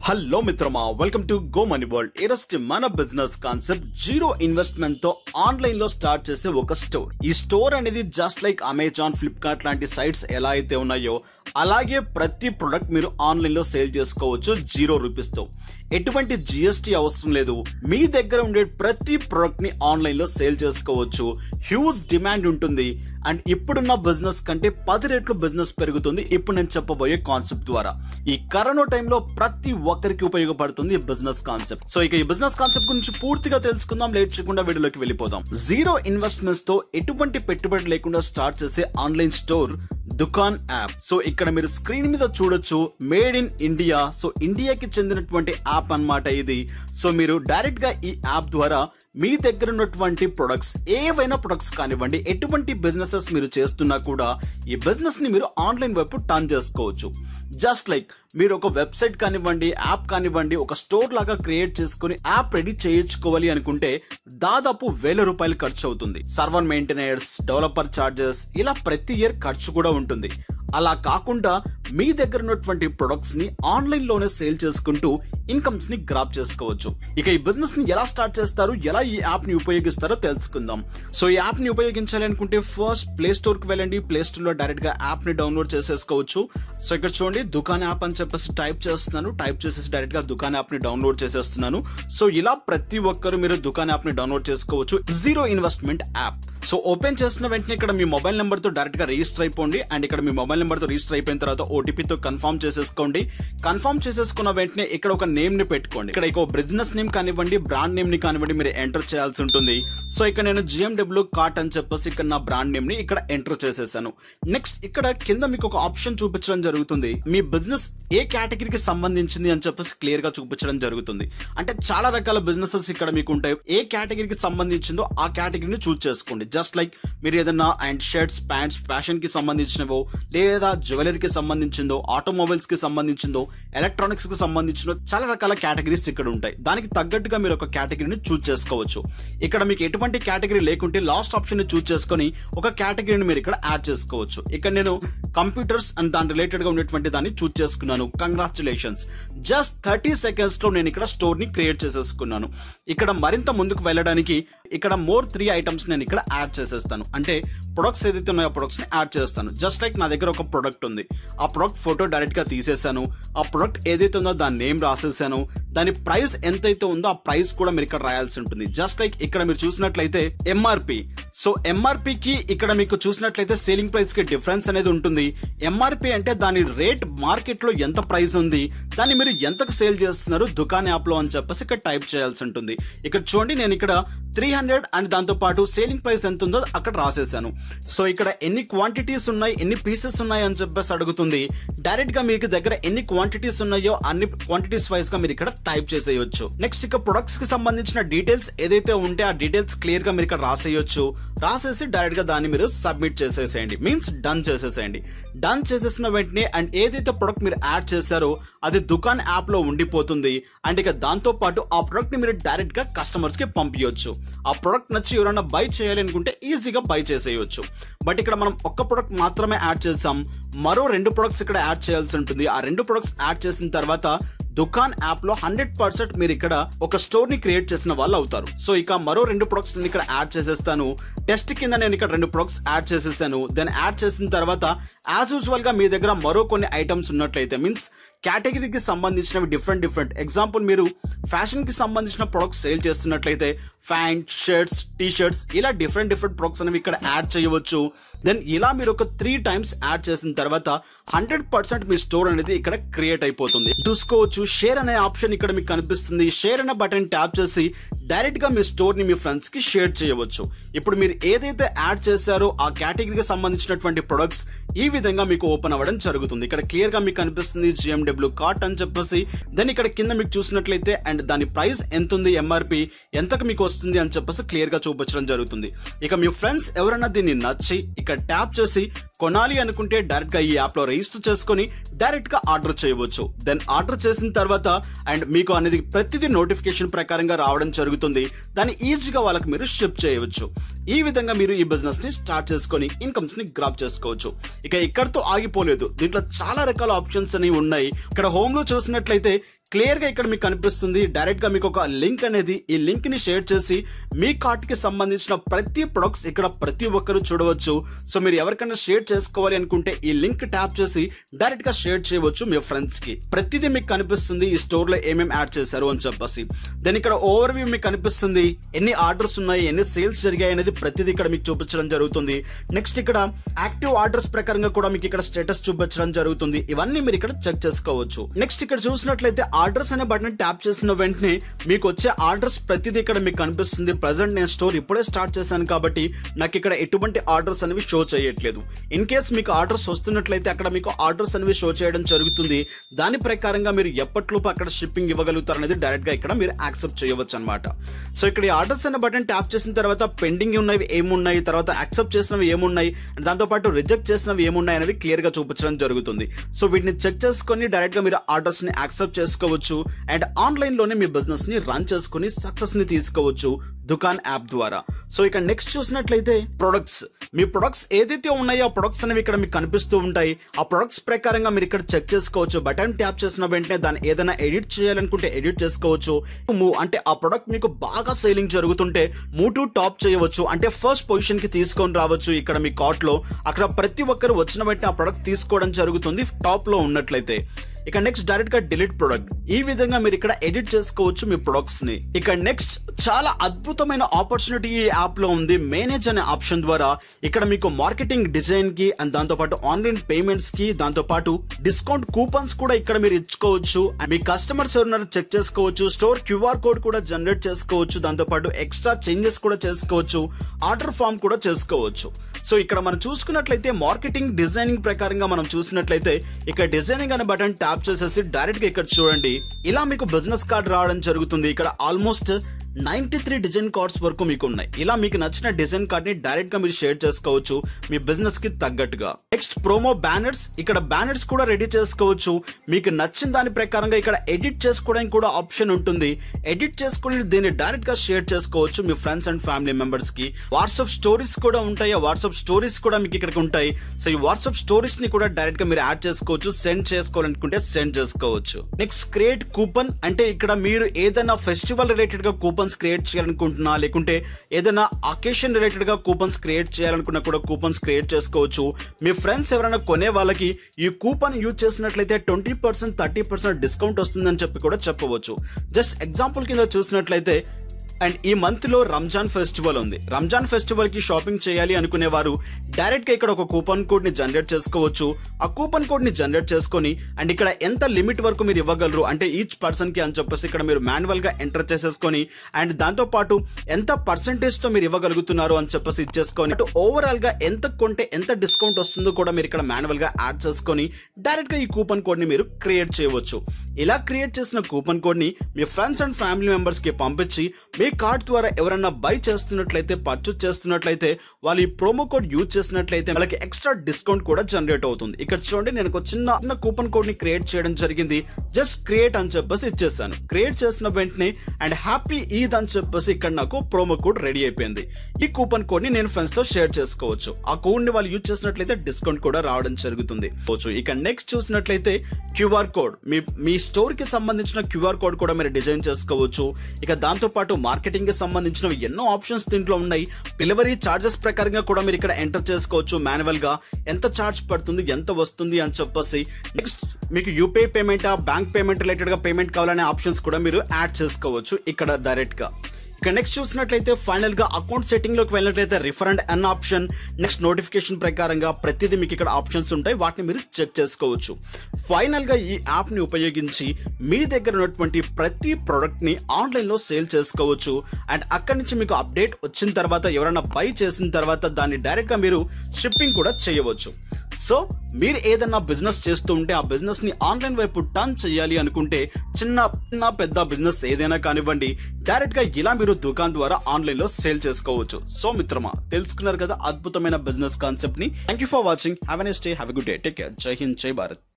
Hello మిత్రమా welcome to go money world ఈరోజు మన బిజినెస్ కాన్సెప్ట్ జీరో ఇన్వెస్ట్మెంట్ తో ఆన్లైన్ లో స్టార్ట్ చేసే ఒక స్టోర్ ఈ స్టోర్ అనేది జస్ట్ లైక్ అమెజాన్ ఫ్లిప్కార్ట్ లాంటి సైట్స్ ఎలా అయితే ఉన్నాయో అలాగే ప్రతి ప్రొడక్ట్ మీరు ఆన్లైన్ లో సేల్ చేసుకోవచ్చు జీరో రూపీస్ తో ఎటువంటి జిఎస్టీ అవసరం లేదు మీ దగ్గర ఉండే ప్రతి ప్రొడక్ట్ ని ఆన్లైన్ లో సేల్ చేసుకోవచ్చు హ్యూజ్ డిమాండ్ ఉంటుంది అండ్ ఇప్పుడున్న బిజినెస్ కంటే పది రెట్లు బిజినెస్ పెరుగుతుంది ఇప్పుడు నేను చెప్పబోయే కాన్సెప్ట్ ద్వారా ఈ కరోనా టైంలో ప్రతి ఒక్కరికి ఉపయోగపడుతుంది ఈ బిజినెస్ కాన్సెప్ట్ సో ఇక ఈ బిజినెస్ కాన్సెప్ట్ గురించి పూర్తిగా తెలుసుకుందాం లేట్ చేయకుండా వీడియోలోకి వెళ్ళిపోదాం జీరో ఇన్వెస్ట్మెంట్స్ తో ఎటువంటి పెట్టుబడి లేకుండా స్టార్ట్ చేసే online store Dukaan app so ఇక్కడ మీరు స్క్రీన్ మీద చూడొచ్చు మేడ్ ఇన్ ఇండియా సో ఇండియాకి చెందినటువంటి యాప్ అన్నమాట ఇది సో మీరు డైరెక్ట్ గా ఈ యాప్ ద్వారా మీ దగ్గర ఉన్నటువంటి ప్రొడక్ట్స్ ఏవైనా ప్రొడక్ట్స్ కానివ్వండి ఎటువంటి బిజినెసెస్ మీరు చేస్తున్నా కూడా ఈ బిజినెస్ ని మీరు ఆన్లైన్ వైపు టర్న్ చేసుకోవచ్చు జస్ట్ లైక్ మీరు ఒక వెబ్సైట్ కానివ్వండి యాప్ కానివ్వండి ఒక స్టోర్ లాగా క్రియేట్ చేసుకుని యాప్ రెడీ చేయించుకోవాలి అనుకుంటే దాదాపు వేల రూపాయలు ఖర్చు అవుతుంది సర్వర్ మెయింటెనర్స్ డెవలపర్ చార్జెస్ ఇలా ప్రతి ఇయర్ ఖర్చు కూడా ఉంటుంది అలా కాకుండా మీ దగ్గర ఉన్నటువంటి ప్రొడక్ట్స్ ని ఆన్లైన్ లోనే సేల్ చేసుకుంటూ ఇన్కమ్స్ ని గ్రాప్ చేసుకోవచ్చు ఇక ఈ బిజినెస్ ని ఎలా స్టార్ట్ చేస్తారు ఎలా ఈ యాప్ ని ఉపయోగిస్తారో తెలుసుకుందాం సో ఈ యాప్ ని ఉపయోగించాలి అనుకుంటే ఫస్ట్ ప్లే స్టోర్ కి వెళ్ళండి ప్లే స్టోర్ లో డైరెక్ట్ గా యాప్ ని డౌన్లోడ్ చేసేసుకోవచ్చు సో ఇక్కడ చూడండి దుకాన్ యాప్ అని చెప్పేసి టైప్ చేస్తున్నాను టైప్ చేసేసి డైరెక్ట్ గా దుకాన్ యాప్ ని డౌన్లోడ్ చేసేస్తున్నాను సో ఇలా ప్రతి ఒక్కరు మీరు దుకాన్ యాప్ ని డౌన్లోడ్ చేసుకోవచ్చు zero investment app so open చేసిన వెంటనే ఇక్కడ మీ మొబైల్ నెంబర్ తో డైరెక్ట్ గా రిజిస్టర్ అయిపోండి అండ్ ఇక్కడ మీ మొబైల్ నెంబర్ తో రిజిస్టర్ అయిపోయిన తర్వాత ఓటీపీతో కన్ఫర్మ్ చేసేసుకోండి కన్ఫర్మ్ చేసేసుకున్న వెంటనే ఇక్కడ ఒక నేమ్ ని పెట్టుకోండి ఇక్కడ ఒక బిజినెస్ నేమ్ కానివ్వండి బ్రాండ్ నేమ్ ని కానివ్వండి మీరు ఎంటర్ చేయాల్సి ఉంటుంది సో ఇక్కడ నేను జిఎండబ్ల్యూ కార్ట్ అని చెప్పేసి ఇక్కడ నా బ్రాండ్ నేమ్ ని ఇక్కడ ఎంటర్ చేసేసాను నెక్స్ట్ ఇక్కడ కింద మీకు ఒక ఆప్షన్ చూపించడం జరుగుతుంది మీ బిజినెస్ ఏ కేటగిరీకి సంబంధించింది అని చెప్పేసి క్లియర్ గా చూపించడం జరుగుతుంది అంటే చాలా రకాల బిజినెసెస్ ఇక్కడ మీకు ఉంటాయి ఏ కేటగిరీకి సంబంధించిందో ఆ కేటగిరీని చూస్ చేసుకోండి జస్ట్ లైక్ మీరు ఏదైనా అండ్ షర్ట్స్ ప్యాంట్స్ ఫ్యాషన్ కి సంబంధించినవో లేదా జ్యువెలరీకి సంబంధించిందో ఆటోమొబైల్స్ కి సంబంధించిందో ఎలక్ట్రానిక్స్ కి సంబంధించిన చాలా రకాల కేటగిరీస్ ఇక్కడ ఉంటాయి దానికి తగ్గట్టుగా మీరు ఒక కేటగిరీని చూస్ చేసుకోవచ్చు ఇక్కడ మీకు ఎటువంటి కేటగిరీ లేకుంటే లాస్ట్ ఆప్షన్ ని చూస్ చేసుకొని ఒక కేటగిరీని మీరు ఇక్కడ యాడ్ చేసుకోవచ్చు ఇక్కడ నేను కంప్యూటర్స్ అండ్ దాని రిలేటెడ్ గా ఉన్నటువంటి దాన్ని చూస్ చేసుకున్నాను కంగ్రాచులేషన్స్ జస్ట్ థర్టీ సెకండ్స్ లో నేను ఇక్కడ స్టోర్ ని క్రియేట్ చేసేసుకున్నాను ఇక్కడ మరింత ముందుకు వెళ్ళడానికి ఇక్కడ మోర్ త్రీ ఐటమ్స్ నేను ఇక్కడ యాడ్ చేసేస్తాను అంటే ప్రొడక్ట్స్ ఏదైతే ఉన్నాయో ప్రొడక్ట్స్ ని యాడ్ చేస్తాను జస్ట్ లైక్ నా దగ్గర ఒక ప్రొడక్ట్ ఉంది ఆ ప్రొడక్ట్ ఫోటో డైరెక్ట్ గా తీసేసాను ఆ ప్రొడక్ట్ ఏదైతే ఉందో దాని నేమ్ రాసేసాను దాని ప్రైస్ ఎంతైతే ఉందో ఆ ప్రైస్ కూడా మీరు ఇక్కడ రాయాల్సి ఉంటుంది జస్ట్ లైక్ ఇక్కడ మీరు చూసినట్లయితే ఎంఆర్పి సో ఎంఆర్పి కి ఇక్కడ మీకు చూసినట్లయితే సేలింగ్ ప్రైస్ కి డిఫరెన్స్ అనేది ఉంటుంది ఎంఆర్పి అంటే దాని రేట్ మార్కెట్ లో ఎంత ప్రైస్ ఉంది దాన్ని మీరు ఎంతకు సేల్ చేస్తున్నారు దుకాన్ యాప్ లో అని చెప్పేసి ఇక్కడ టైప్ చేయాల్సి ఉంటుంది ఇక్కడ చూడండి నేను ఇక్కడ త్రీ హండ్రెడ్ అండ్ దాంతో పాటు సేలింగ్ ప్రైస్ ఎంత ఉందో అక్కడ రాసేసాను సో ఇక్కడ ఎన్ని క్వాంటిటీస్ ఉన్నాయి ఎన్ని పీసెస్ ఉన్నాయి అని చెప్పేసి అడుగుతుంది డైరెక్ట్ గా మీకు దగ్గర ఎన్ని క్వాంటిటీస్ ఉన్నాయో అన్ని క్వాంటిటీస్ వైజ్ గా మీరు ఇక్కడ టైప్ చేసేయొచ్చు నెక్స్ట్ ఇక ప్రొడక్ట్స్ కి సంబంధించిన డీటెయిల్స్ ఏదైతే ఉంటే ఆ డీటెయిల్స్ క్లియర్ గా మీరు ఇక్కడ రాసేయొచ్చు రాసేసి డైరెక్ట్ గా దాన్ని మీరు సబ్మిట్ చేసేసేయండి మీన్స్ డన్ చేసేసేయండి డన్ చేసేసిన వెంటనే అండ్ ఏదైతే ప్రొడక్ట్ మీరు యాడ్ చేశారో అది దుకాన్ యాప్ లో ఉండిపోతుంది అండ్ ఇక దాంతో పాటు ఆ ప్రొడక్ట్ ని మీరు డైరెక్ట్ గా కస్టమర్స్ కి పంపించవచ్చు ఆ ప్రొడక్ట్ నచ్చి ఎవరైనా బై చేయాలి అనుకుంటే ఈజీగా బై చేసేయచ్చు బట్ ఇక్కడ మనం ఒక్క ప్రొడక్ట్ మాత్రమే యాడ్ చేసాం మరో రెండు ప్రొడక్ట్స్ ఇక్కడ యాడ్ చేయాల్సి ఉంటుంది ఆ రెండు ప్రొడక్ట్స్ యాడ్ చేసిన తర్వాత దుకాన్ యాప్ లో హండ్రెడ్ పర్సెంట్ మీరు ఇక్కడ ఒక స్టోర్ ని క్రియేట్ చేసిన వాళ్ళు అవుతారు సో ఇక మరో రెండు ప్రొడక్ట్స్ నేను ఇక్కడ యాడ్ చేసేస్తాను టెస్ట్ కింద నేను ఇక్కడ రెండు ప్రొడక్ట్స్ యాడ్ చేసేసాను దెన్ యాడ్ చేసిన తర్వాత యాజ్ యూజువల్ గా మీ దగ్గర మరో కొన్ని ఐటమ్స్ ఉన్నట్లయితే మీన్స్ కేటగిరీకి సంబంధించినవి డిఫరెంట్ డిఫరెంట్ ఎగ్జాంపుల్ మీరు ఫ్యాషన్ కి సంబంధించిన ప్రొడక్ట్స్ సేల్ చేస్తున్నట్లయితే ప్యాంట్ షర్ట్స్ టీ షర్ట్స్ ఇలా డిఫరెంట్ డిఫరెంట్ ప్రొడక్ట్స్ అనేవి ఇక్కడ యాడ్ చేయవచ్చు దెన్ ఇలా మీరు ఒక త్రీ టైమ్స్ యాడ్ చేసిన తర్వాత హండ్రెడ్ పర్సెంట్ మీ స్టోర్ అనేది ఇక్కడ క్రియేట్ అయిపోతుంది చూసుకోవచ్చు షేర్ అనే ఆప్షన్ ఇక్కడ మీకు కనిపిస్తుంది షేర్ అనే బటన్ ట్యాప్ చేసి డైరెక్ట్ గా మీ స్టోర్ ని మీ ఫ్రెండ్స్ కి షేర్ చేయవచ్చు ఇప్పుడు మీరు ఏదైతే యాడ్ చేశారో ఆ కేటగిరీకి సంబంధించినటువంటి ప్రొడక్ట్స్ ఈ విధంగా మీకు ఓపెన్ అవ్వడం జరుగుతుంది ఇక్కడ క్లియర్ గా మీకు కనిపిస్తుంది జిఎండబ్ల్యూ కార్ట్ అని చెప్పేసి దెన్ ఇక్కడ కింద మీకు చూసినట్లయితే అండ్ దాని ప్రైస్ ఎంత ఉంది ఎంఆర్పి ఎంతకు మీకు వస్తుంది అని చెప్పేసి క్లియర్ గా చూపించడం జరుగుతుంది ఇక మీ ఫ్రెండ్స్ ఎవరైనా దీన్ని నచ్చి ఇక్కడ ట్యాప్ చేసి కొనాలి అనుకుంటే డైరెక్ట్ గా ఈ యాప్ లో రిజిస్టర్ చేసుకొని డైరెక్ట్ గా ఆర్డర్ చేయవచ్చు దెన్ ఆర్డర్ చేసిన తర్వాత అండ్ మీకు అనేది ప్రతిదీ నోటిఫికేషన్ ప్రకారంగా రావడం జరుగుతుంది దాన్ని ఈజీగా వాళ్ళకి మీరు షిప్ చేయవచ్చు ఈ విధంగా మీరు ఈ బిజినెస్ ని స్టార్ట్ చేసుకొని ఇన్కమ్స్ ని గ్రాప్ చేసుకోవచ్చు ఇక ఇక్కడతో ఆగిపోలేదు దీంట్లో చాలా రకాల ఆప్షన్స్ అనేవి ఉన్నాయి ఇక్కడ హోమ్ లో చూసినట్లయితే క్లియర్ గా ఇక్కడ మీకు కనిపిస్తుంది డైరెక్ట్ గా మీకు ఒక లింక్ అనేది ఈ లింక్ ని షేర్ చేసి మీ కార్ట్ కి సంబంధించిన ప్రతి ప్రొడక్ట్స్ ఇక్కడ ప్రతి ఒక్కరు చూడవచ్చు సో మీరు ఎవరికైనా షేర్ చేసుకోవాలి అనుకుంటే ఈ లింక్ ట్యాప్ చేసి డైరెక్ట్ గా షేర్ చేయవచ్చు మీ ఫ్రెండ్స్ కి ప్రతిదీ మీకు కనిపిస్తుంది ఈ స్టోర్ లో ఏమేమి యాడ్ చేశారు అని చెప్పేసి దెన్ ఇక్కడ ఓవర్ వ్యూ మీకు కనిపిస్తుంది ఎన్ని ఆర్డర్స్ ఉన్నాయి ఎన్ని సేల్స్ జరిగాయి అనేది ప్రతిదీ ఇక్కడ మీకు చూపించడం జరుగుతుంది నెక్స్ట్ ఇక్కడ యాక్టివ్ ఆర్డర్స్ ప్రకారంగా కూడా మీకు ఇక్కడ స్టేటస్ చూపించడం జరుగుతుంది ఇవన్నీ మీరు ఇక్కడ చెక్ చేసుకోవచ్చు నెక్స్ట్ ఇక్కడ చూసినట్లయితే ఆర్డర్స్ అనే బటన్ ట్యాప్ చేసిన వెంటనే మీకు వచ్చే ఆర్డర్స్ ప్రతిదీ ఇక్కడ మీకు కనిపిస్తుంది ప్రజెంట్ నేను స్టోర్ ఇప్పుడే స్టార్ట్ చేశాను కాబట్టి నాకు ఇక్కడ ఎటువంటి ఆర్డర్స్ అనేవి షో చేయట్లేదు ఇన్ కేస్ మీకు ఆర్డర్స్ వస్తున్నట్లయితే అక్కడ మీకు ఆర్డర్స్ అనేవి షో చేయడం జరుగుతుంది దాని ప్రకారంగా మీరు ఎప్పటిలోపు అక్కడ షిప్పింగ్ ఇవ్వగలుగుతారు అనేది డైరెక్ట్ గా ఇక్కడ మీరు యాక్సెప్ట్ చేయవచ్చు అనమాట సో ఇక్కడ ఈ ఆర్డర్స్ అనే బటన్ ట్యాప్ చేసిన తర్వాత పెండింగ్ ఉన్నవి ఏమున్నాయి తర్వాత యాక్సెప్ట్ చేసినవి ఏమున్నాయి అండ్ దాంతో పాటు రిజెక్ట్ చేసినవి ఏమున్నాయి అనేవి క్లియర్ గా చూపించడం జరుగుతుంది సో వీటిని చెక్ చేసుకొని డైరెక్ట్ గా మీరు ఆర్డర్స్ ని యాక్సెప్ట్ చేసుకోవచ్చు అండ్ ఆన్లైన్ లోనే మీ బిజినెస్ ని రన్ చేసుకుని సక్సెస్ ని తీసుకోవచ్చు దుకాన్ యాప్ ద్వారా సో ఇక్కడ నెక్స్ట్ చూసినట్లయితే ప్రొడక్ట్స్ మీ ప్రొడక్ట్స్ ఏదైతే ఉన్నాయో ఆ ప్రొడక్ట్స్ అనేవి ఇక్కడ మీకు కనిపిస్తూ ఉంటాయి ఆ ప్రొడక్ట్స్ ప్రకారంగా మీరు ఇక్కడ చెక్ చేసుకోవచ్చు బటన్ ట్యాప్ చేసిన వెంటనే దాన్ని ఏదైనా ఎడిట్ చేయాలనుకుంటే ఎడిట్ చేసుకోవచ్చు మూవ్ అంటే ఆ ప్రొడక్ట్ మీకు బాగా సేలింగ్ జరుగుతుంటే మూవ్ టు టాప్ చేయవచ్చు అంటే ఫస్ట్ పొజిషన్ కి తీసుకొని రావచ్చు ఇక్కడ మీ కార్ట్ లో అక్కడ ప్రతి ఒక్కరు వచ్చిన వెంటనే ఆ ప్రొడక్ట్ తీసుకోవడం జరుగుతుంది టాప్ లో ఉన్నట్లయితే ఇక నెక్స్ట్ డైరెక్ట్ గా డిలీట్ ప్రొడక్ట్ ఈ విధంగా మీరు ఇక్కడ ఎడిట్ చేసుకోవచ్చు మీ ప్రొడక్ట్స్ ని ఇక నెక్స్ట్ చాలా అద్భుతమైన ఆపర్చునిటీ ఈ యాప్ లో ఉంది మేనేజ్ అనే ఆప్షన్ ద్వారా ఇక్కడ మీకు మార్కెటింగ్ డిజైన్ కి అండ్ దాంతో పాటు ఆన్లైన్ పేమెంట్స్ కి దాంతో పాటు డిస్కౌంట్ కూపన్స్ కూడా ఇక్కడ మీరు ఇచ్చుకోవచ్చు And మీ కస్టమర్స్ ఎవరున్నారో చెక్ చేసుకోవచ్చు స్టోర్ క్యూఆర్ కోడ్ కూడా జనరేట్ చేసుకోవచ్చు దాంతో పాటు ఎక్స్ట్రా చేంజెస్ కూడా చేసుకోవచ్చు ఆర్డర్ ఫామ్ కూడా చేసుకోవచ్చు సో ఇక్కడ మనం చూసుకున్నట్లయితే మార్కెటింగ్ డిజైనింగ్ ప్రకారంగా మనం చూసినట్లయితే ఇక్కడ డిజైనింగ్ అనే బటన్ ట్యాప్ చేసేసి డైరెక్ట్ గా ఇక్కడ చూడండి ఇలా మీకు బిజినెస్ కార్డ్ రావడం జరుగుతుంది ఇక్కడ almost ninety three design cards వరకు మీకు ఉన్నాయి ఇలా మీకు నచ్చిన డిజైన్ కార్డ్ ని డైరెక్ట్ గా మీరు షేర్ చేసుకోవచ్చు మీ బిజినెస్ కి తగ్గట్టుగా నెక్స్ట్ ప్రోమో బ్యానర్స్ ఇక్కడ బ్యానర్స్ కూడా రెడీ చేసుకోవచ్చు మీకు నచ్చిన దాని ప్రకారంగా ఇక్కడ ఎడిట్ చేసుకోవడానికి కూడా ఆప్షన్ ఉంటుంది ఎడిట్ చేసుకుని దీన్ని డైరెక్ట్ గా షేర్ చేసుకోవచ్చు మీ ఫ్రెండ్స్ అండ్ ఫ్యామిలీ మెంబర్స్ కి వాట్సాప్ స్టోరీస్ కూడా ఉంటాయి ఆ వాట్సాప్ స్టోరీస్ కూడా మీకు ఇక్కడ ఉంటాయి సో ఈ వాట్సాప్ స్టోరీస్ ని కూడా డైరెక్ట్ గా మీరు యాడ్ చేసుకోవచ్చు సెండ్ చేసుకోవాలనుకుంటే సెండ్ చేసుకోవచ్చు నెక్స్ట్ క్రియేట్ కూపన్ అంటే ఇక్కడ మీరు ఏదైనా ఫెస్టివల్ రిలేటెడ్ గా కూపన్స్ క్రియేట్ చేయాలనుకుంటున్నా లేకుంటే ఏదైనా అకేషన్ రిలేటెడ్ గా కూపన్స్ క్రియేట్ చేయాలనుకున్నా కూడా కూపన్స్ క్రియేట్ చేసుకోవచ్చు మీ ఫ్రెండ్స్ ఎవరైనా కొనే వాళ్ళకి ఈ కూపన్ యూజ్ చేసినట్లయితే twenty percent thirty percent discount వస్తుందని చెప్పి కూడా చెప్పవచ్చు జస్ట్ ఎగ్జాంపుల్ కింద చూసినట్లయితే అండ్ ఈ మంత్ లో రంజాన్ ఫెస్టివల్ ఉంది రంజాన్ ఫెస్టివల్ కి షాపింగ్ చేయాలి అనుకునే వారు డైరెక్ట్ గా ఇక్కడ ఒక కూపన్ కోడ్ ని జనరేట్ చేసుకోవచ్చు ఆ కూపన్ కోడ్ ని జనరేట్ చేసుకొని అండ్ ఇక్కడ ఎంత లిమిట్ వరకు మీరు ఇవ్వగలరు అంటే ఈచ్ పర్సన్ కి అని చెప్పేసి ఇక్కడ మీరు మాన్యువల్ గా ఎంటర్ చేసేసుకొని అండ్ దాంతో పాటు ఎంత పర్సెంటేజ్ తో మీరు ఇవ్వగలుగుతున్నారు అని చెప్పేసి ఇచ్చేసుకొని అటు ఓవరాల్ గా ఎంత కొంటే ఎంత డిస్కౌంట్ వస్తుందో కూడా మీరు ఇక్కడ మాన్యువల్ గా యాడ్ చేసుకొని డైరెక్ట్ గా ఈ కూపన్ కోడ్ ని మీరు క్రియేట్ చేయవచ్చు ఇలా క్రియేట్ చేసిన కూపన్ కోడ్ ని మీ ఫ్రెండ్స్ అండ్ ఫ్యామిలీ మెంబర్స్ కి పంపించి మీ కార్డ్ ద్వారా ఎవరైనా బై చేస్తున్నట్లయితే పర్చేస్ చేస్తున్నట్లయితే వాళ్ళు ఈ ప్రోమో కోడ్ యూజ్ చేసినట్లయితే వాళ్ళకి ఎక్స్ట్రా డిస్కౌంట్ కూడా జనరేట్ అవుతుంది ఇక్కడ చూడండి నేను ఒక చిన్న చిన్న కూపన్ కోడ్ ని క్రియేట్ చేయడం జరిగింది జస్ట్ క్రియేట్ అని చెప్పేసి ఇచ్చేసాను క్రియేట్ చేసిన వెంటనే అండ్ హ్యాపీ ఈద్ అని చెప్పేసి ఇక్కడ నాకు ప్రోమో కోడ్ రెడీ అయిపోయింది ఈ కూపన్ కోడ్ ని నేను ఫ్రెండ్స్ తో షేర్ చేసుకోవచ్చు ఆ కోడ్ ని వాళ్ళు యూజ్ చేసినట్లయితే డిస్కౌంట్ కూడా రావడం జరుగుతుంది పోవచ్చు. ఇక నెక్స్ట్ చూసినట్లయితే క్యూఆర్ కోడ్ మీ మీ స్టోర్ కి సంబంధించిన క్యూఆర్ కోడ్ కూడా మీరు డిజైన్ చేసుకోవచ్చు ఇక దాంతో పాటు మార్కెటింగ్ కి సంబంధించిన ఎన్నో ఆప్షన్స్ దీంట్లో ఉన్నాయి డెలివరీ చార్జెస్ ప్రకారంగా కూడా మీరు ఇక్కడ ఎంటర్ చేసుకోవచ్చు మాన్యువల్ గా ఎంత చార్జ్ పడుతుంది ఎంత వస్తుంది అని చెప్పేసి నెక్స్ట్ మీకు UPI payment bank payment related గా పేమెంట్ కావాలనే ఆప్షన్స్ కూడా మీరు యాడ్ చేసుకోవచ్చు ఇక్కడ డైరెక్ట్ గా ఇక నెక్స్ట్ చూసినట్లయితే ఫైనల్ గా అకౌంట్ సెట్టింగ్ లోకి వెళ్ళినట్లయితే refer and earn option next notification ప్రకారంగా ప్రతిదీ మీకు ఇక్కడ ఆప్షన్స్ ఉంటాయి వాటిని మీరు చెక్ చేసుకోవచ్చు ఫైనల్ గా ఈ యాప్ ని ఉపయోగించి మీ దగ్గర ఉన్నటువంటి ప్రతి ప్రొడక్ట్ ని ఆన్లైన్ లో సేల్ చేసుకోవచ్చు అండ్ అక్కడి నుంచి మీకు అప్డేట్ వచ్చిన తర్వాత ఎవరైనా బై చేసిన తర్వాత దాన్ని డైరెక్ట్ గా మీరు షిప్పింగ్ కూడా చేయవచ్చు సో మీరు ఏదైనా బిజినెస్ చేస్తూ ఉంటే ఆ బిజినెస్ ని ఆన్లైన్ వైపు టర్న్ చేయాలి అనుకుంటే చిన్న చిన్న పెద్ద బిజినెస్ ఏదైనా కానివ్వండి డైరెక్ట్ గా ఇలా మీరు దుకాన్ ద్వారా ఆన్లైన్ లో సేల్ చేసుకోవచ్చు సో మిత్రమా తెలుసుకున్నారు కదా అద్భుతమైన బిజినెస్ కాన్సెప్ట్ ని thank you for watching have an stay have good day take care జై హింద్ జై భారత్